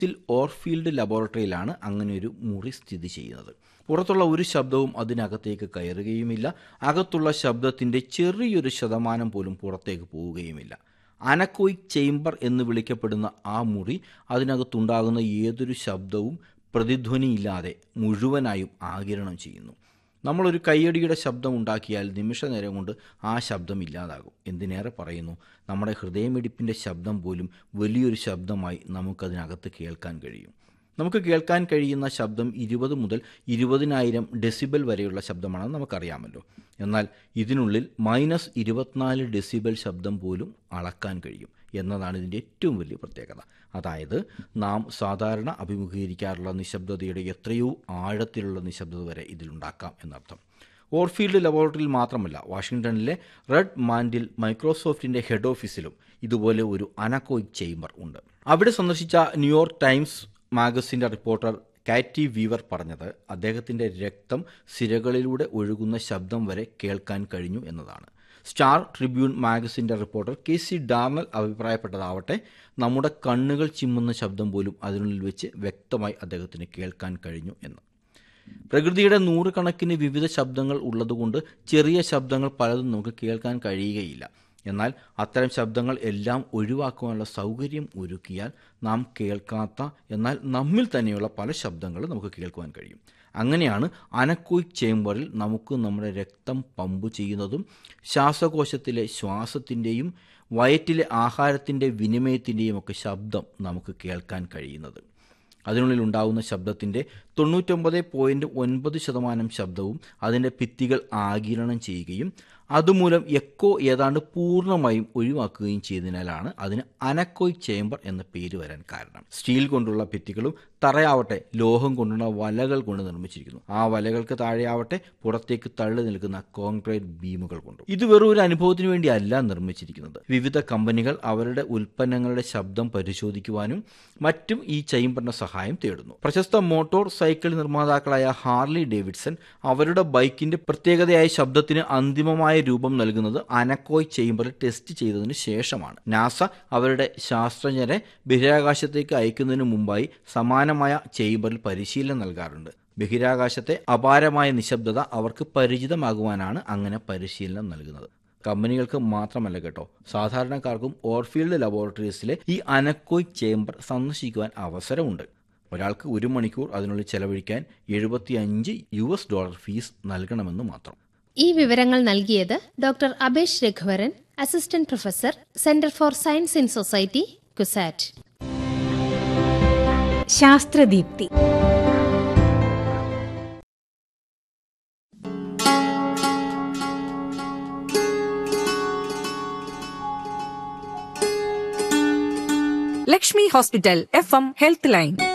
ത്തിൽ ഓർഫീൽഡ് ലബോറട്ടറിയിലാണ് അങ്ങനെ ഒരു മുറി സ്ഥിതി ചെയ്യുന്നത് പുറത്തുള്ള ഒരു ശബ്ദവും അതിനകത്തേക്ക് കയറുകയുമില്ല അകത്തുള്ള ശബ്ദത്തിൻ്റെ ചെറിയൊരു ശതമാനം പോലും പുറത്തേക്ക് പോവുകയുമില്ല അനക്കോയിക് ചേംബർ എന്ന് വിളിക്കപ്പെടുന്ന ആ മുറി അതിനകത്തുണ്ടാകുന്ന ഏതൊരു ശബ്ദവും പ്രതിധ്വനിയില്ലാതെ മുഴുവനായും ആകിരണം ചെയ്യുന്നു നമ്മളൊരു കയ്യടിയുടെ ശബ്ദം ഉണ്ടാക്കിയാൽ നിമിഷ നേരം കൊണ്ട് ആ ശബ്ദം ഇല്ലാതാകും എന്തിനേറെ പറയുന്നു നമ്മുടെ ഹൃദയമിടിപ്പിൻ്റെ ശബ്ദം പോലും വലിയൊരു ശബ്ദമായി നമുക്കതിനകത്ത് കേൾക്കാൻ കഴിയും നമുക്ക് കേൾക്കാൻ കഴിയുന്ന ശബ്ദം ഇരുപത് മുതൽ ഇരുപതിനായിരം ഡെസിബൽ വരെയുള്ള ശബ്ദമാണെന്ന് നമുക്കറിയാമല്ലോ എന്നാൽ ഇതിനുള്ളിൽ മൈനസ് ഇരുപത്തിനാല് ഡെസിബൽ ശബ്ദം പോലും അളക്കാൻ കഴിയും എന്നതാണ് ഇതിൻ്റെ ഏറ്റവും വലിയ പ്രത്യേകത അതായത് നാം സാധാരണ അഭിമുഖീകരിക്കാറുള്ള നിശബ്ദതയുടെ എത്രയോ ആഴത്തിലുള്ള നിശബ്ദത വരെ ഇതിലുണ്ടാക്കാം എന്നർത്ഥം ഓർഫീൽഡ് ലബോറട്ടറിയിൽ മാത്രമല്ല വാഷിംഗ്ടണിലെ റെഡ് മാൻഡിൽ മൈക്രോസോഫ്റ്റിൻ്റെ ഹെഡ് ഓഫീസിലും ഇതുപോലെ ഒരു അനക്കോയിക് ചേംബർ ഉണ്ട് അവിടെ സന്ദർശിച്ച ന്യൂയോർക്ക് ടൈംസ് മാഗസിൻ്റെ റിപ്പോർട്ടർ കാറ്റി വീവർ പറഞ്ഞത് അദ്ദേഹത്തിൻ്റെ രക്തം സിരകളിലൂടെ ഒഴുകുന്ന ശബ്ദം വരെ കേൾക്കാൻ കഴിഞ്ഞു എന്നതാണ് സ്റ്റാർ ട്രിബ്യൂൺ മാഗസിൻ്റെ റിപ്പോർട്ടർ കെ സി ഡാർണൽ അഭിപ്രായപ്പെട്ടതാവട്ടെ നമ്മുടെ കണ്ണുകൾ ചിമ്മുന്ന ശബ്ദം പോലും അതിനുള്ളിൽ വെച്ച് വ്യക്തമായി അദ്ദേഹത്തിന് കേൾക്കാൻ കഴിഞ്ഞു എന്ന് പ്രകൃതിയുടെ നൂറുകണക്കിന് വിവിധ ശബ്ദങ്ങൾ ഉള്ളതുകൊണ്ട് ചെറിയ ശബ്ദങ്ങൾ പലതും നമുക്ക് കേൾക്കാൻ കഴിയുകയില്ല എന്നാൽ അത്തരം ശബ്ദങ്ങൾ എല്ലാം ഒഴിവാക്കുവാനുള്ള സൗകര്യം ഒരുക്കിയാൽ നാം കേൾക്കാത്ത എന്നാൽ നമ്മിൽ തന്നെയുള്ള പല ശബ്ദങ്ങളും നമുക്ക് കേൾക്കുവാൻ കഴിയും അങ്ങനെയാണ് അനക്കോയിക് ചേംബറിൽ നമുക്ക് നമ്മുടെ രക്തം പമ്പ് ചെയ്യുന്നതും ശ്വാസകോശത്തിലെ ശ്വാസത്തിൻ്റെയും വയറ്റിലെ ആഹാരത്തിൻ്റെ വിനിമയത്തിൻ്റെയും ഒക്കെ ശബ്ദം നമുക്ക് കേൾക്കാൻ കഴിയുന്നത് അതിനുള്ളിൽ ഉണ്ടാകുന്ന ശബ്ദത്തിൻ്റെ തൊണ്ണൂറ്റൊമ്പത് പോയിൻറ്റ് ഒൻപത് ശതമാനം ശബ്ദവും അതിൻ്റെ ഭിത്തികൾ ആകിരണം ചെയ്യുകയും അതുമൂലം എക്കോ ഏതാണ്ട് പൂർണ്ണമായും ഒഴിവാക്കുകയും ചെയ്തതിനാലാണ് അതിന് അനക്കോയ് ചേംബർ എന്ന പേര് വരാൻ കാരണം സ്റ്റീൽ കൊണ്ടുള്ള ഭിത്തികളും തറയാവട്ടെ ലോഹം കൊണ്ടുള്ള വലകൾ കൊണ്ട് നിർമ്മിച്ചിരിക്കുന്നു ആ വലകൾക്ക് താഴെയാവട്ടെ പുറത്തേക്ക് തള്ളി നിൽക്കുന്ന കോൺക്രീറ്റ് ബീമുകൾ കൊണ്ടും ഇത് വെറും ഒരു അനുഭവത്തിന് വേണ്ടിയല്ല നിർമ്മിച്ചിരിക്കുന്നത് വിവിധ കമ്പനികൾ അവരുടെ ഉൽപ്പന്നങ്ങളുടെ ശബ്ദം പരിശോധിക്കുവാനും മറ്റും ഈ ചേംബറിന്റെ സഹായം തേടുന്നു പ്രശസ്ത മോട്ടോർ സൈക്കിൾ നിർമ്മാതാക്കളായ ഹാർലി ഡേവിഡ്സൺ അവരുടെ ബൈക്കിന്റെ പ്രത്യേകതയായ ശബ്ദത്തിന് അന്തിമമായ രൂപം നൽകുന്നത് അനക്കോയ് ചേംബറിൽ ടെസ്റ്റ് ചെയ്തതിനു ശേഷമാണ് നാസ അവരുടെ ശാസ്ത്രജ്ഞരെ ബഹിരാകാശത്തേക്ക് അയക്കുന്നതിന് മുമ്പായി സമാനമായ ചേംബറിൽ പരിശീലനം നൽകാറുണ്ട് ബഹിരാകാശത്തെ അപാരമായ നിശബ്ദത അവർക്ക് പരിചിതമാകുവാനാണ് അങ്ങനെ പരിശീലനം നൽകുന്നത് കമ്പനികൾക്ക് മാത്രമല്ല കേട്ടോ സാധാരണക്കാർക്കും ഓർഫീൽഡ് ലബോറട്ടറീസിലെ ഈ അനക്കോയ് ചേംബർ സന്ദർശിക്കുവാൻ അവസരമുണ്ട് ഒരാൾക്ക് ഒരു മണിക്കൂർ അതിനുള്ളിൽ ചെലവഴിക്കാൻ എഴുപത്തിയഞ്ച് യു എസ് ഡോളർ ഫീസ് നൽകണമെന്ന് മാത്രം ഈ വിവരങ്ങൾ നൽകിയത് doctor Abhesh Raghuvaran assistant professor centre for science in society CUSAT Sasthradeepthi Lakshmi hospital F M health line